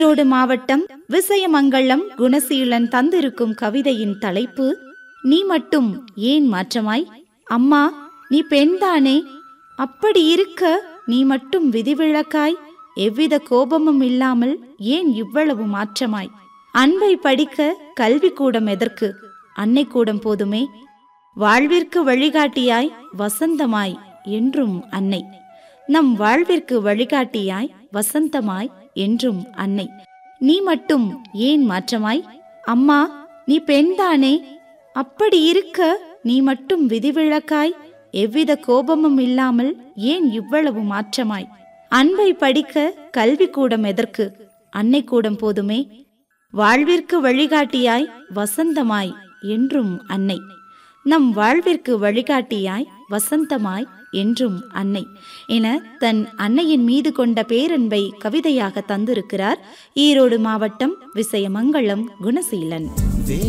ஈரோடு மாவட்டம் விசயமங்கலம் குணசீலன் தந்திருக்கும் கவிதையின் தலைப்பு நீ மட்டும் ஏன் மாற்றமாய் அம்மா நீ பெண்தானே அப்படி இருக்க நீ மட்டும் விதிவிலக்காய் எவ்வித கோபமும் இல்லாமல் ஏன் இவ்வளவு மாற்றமாய் அன்பை படிக்க கல்வி கூடம் எதற்கு அன்னை கூடம் போதுமே வாழ்விற்கு வழிகாட்டியாய் வசந்தமாய் என்றும் அன்னை நம் வாழ்விற்கு வழிகாட்டியாய் வசந்தமாய் என்றும் அன்னை நீ மட்டும் ஏன் மாற்றமாய் அம்மா நீ பெண்தானே அப்படி இருக்க நீ மட்டும் விதிவிலக்காய் எவ்வித கோபமும் இல்லாமல் ஏன் இவ்வளவு மாற்றமாய் அன்பை படிக்க கல்வி கூடம் எதற்கு அன்னை கூடம் போதுமே வாழ்விற்கு வழிகாட்டியாய் வசந்தமாய் என்றும் அன்னை நம் வாழ்விற்கு வழிகாட்டியாய் வசந்தமாய் என்றும் அன்னை என தன் அன்னையின் மீது கொண்ட பேரன்பை கவிதையாக தந்திருக்கிறார் ஈரோடு மாவட்டம் விசயமங்கலம் குணசீலன்